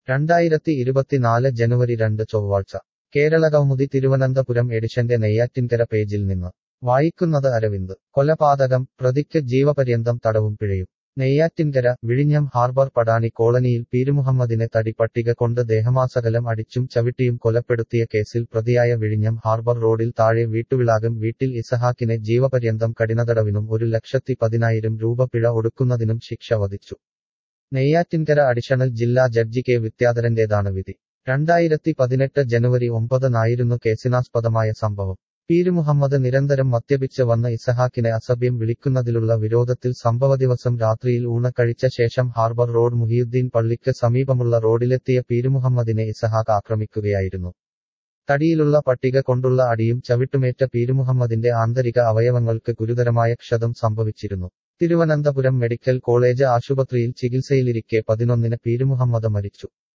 രണ്ടായിരത്തി ഇരുപത്തിനാല് ജനുവരി രണ്ട് ചൊവ്വാഴ്ച കേരളകൗമുദി തിരുവനന്തപുരം എഡിഷന്റെ നെയ്യാറ്റിൻകര പേജിൽ നിന്ന് വായിക്കുന്നത് അരവിന്ദ് കൊലപാതകം പ്രതിക്ക് ജീവപര്യന്തം തടവും പിഴയും നെയ്യാറ്റിൻകര വിഴിഞ്ഞം ഹാർബർ പടാനി കോളനിയിൽ പീരുമുഹമ്മദിനെ തടി പട്ടിക കൊണ്ട് ദേഹമാസകലം അടിച്ചും ചവിട്ടിയും കൊലപ്പെടുത്തിയ കേസിൽ പ്രതിയായ വിഴിഞ്ഞം ഹാർബർ റോഡിൽ താഴെ വീട്ടുവിളാകം വീട്ടിൽ ഇസഹാക്കിനെ ജീവപര്യന്തം കഠിനതടവിനും ഒരു ലക്ഷത്തി പതിനായിരം രൂപ പിഴ ഒടുക്കുന്നതിനും ശിക്ഷ വധിച്ചു നെയ്യാറ്റിൻകര അഡീഷണൽ ജില്ലാ ജഡ്ജി കെ വിദ്യാധരന്റേതാണ് വിധി രണ്ടായിരത്തി പതിനെട്ട് ജനുവരി ഒമ്പതിനായിരുന്നു കേസിനാസ്പദമായ സംഭവം പീരുമുഹമ്മദ് നിരന്തരം മദ്യപിച്ച് വന്ന ഇസഹാക്കിനെ അസഭ്യം വിളിക്കുന്നതിലുള്ള വിരോധത്തിൽ സംഭവദിവസം രാത്രിയിൽ ഊണ് കഴിച്ച ശേഷം ഹാർബർ റോഡ് മുഹിയുദ്ദീൻ പള്ളിക്ക് സമീപമുള്ള റോഡിലെത്തിയ പീരുമുഹമ്മദിനെ ഇസഹാക്ക് ആക്രമിക്കുകയായിരുന്നു തടിയിലുള്ള പട്ടിക കൊണ്ടുള്ള അടിയും ചവിട്ടുമേറ്റ പീരുമുഹമ്മദിന്റെ ആന്തരിക അവയവങ്ങൾക്ക് ഗുരുതരമായ ക്ഷതം സംഭവിച്ചിരുന്നു തിരുവനന്തപുരം മെഡിക്കൽ കോളേജ് ആശുപത്രിയിൽ ചികിത്സയിലിരിക്കെ പതിനൊന്നിന് പീരുമുഹമ്മദ് മരിച്ചു